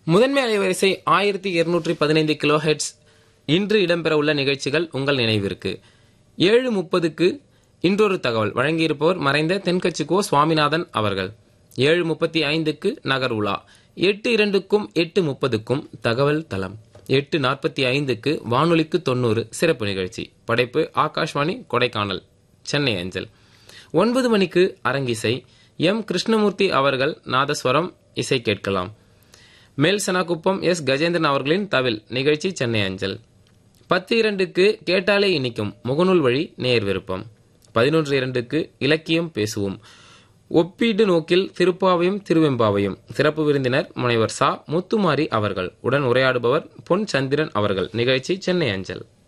முதன்மை அலைவரிசை ஆயிரத்தி இருநூற்றி பதினைந்து கிலோ ஹெட்ஸ் இன்று இடம்பெறவுள்ள நிகழ்ச்சிகள் உங்கள் நினைவிற்கு ஏழு முப்பதுக்கு இன்றொரு தகவல் வழங்கியிருப்பவர் மறைந்த தென்கட்சி கோ சுவாமிநாதன் அவர்கள் ஏழு முப்பத்தி ஐந்துக்கு நகர் உலா எட்டு இரண்டுக்கும் எட்டு முப்பதுக்கும் தகவல் தளம் எட்டு நாற்பத்தி ஐந்துக்கு வானொலிக்கு தொண்ணூறு சிறப்பு நிகழ்ச்சி படைப்பு ஆகாஷ்வாணி கொடைக்கானல் சென்னை அஞ்சல் ஒன்பது மணிக்கு அரங்கிசை எம் கிருஷ்ணமூர்த்தி அவர்கள் நாதஸ்வரம் இசை கேட்கலாம் மேல் சனாகுப்பம் எஸ் கஜேந்திரன் அவர்களின் தவில் நிகழ்ச்சி சென்னை அஞ்சல் பத்து இரண்டுக்கு கேட்டாலே இனிக்கும் முகநூல் வழி நேர் விருப்பம் பதினொன்று இரண்டுக்கு இலக்கியம் பேசுவோம் ஒப்பீடு நோக்கில் திருப்பாவையும் திருவெம்பாவையும் சிறப்பு விருந்தினர் முனைவர் சா முத்துமாரி அவர்கள் உடன் உரையாடுபவர் பொன் சந்திரன் அவர்கள் நிகழ்ச்சி சென்னை அஞ்சல்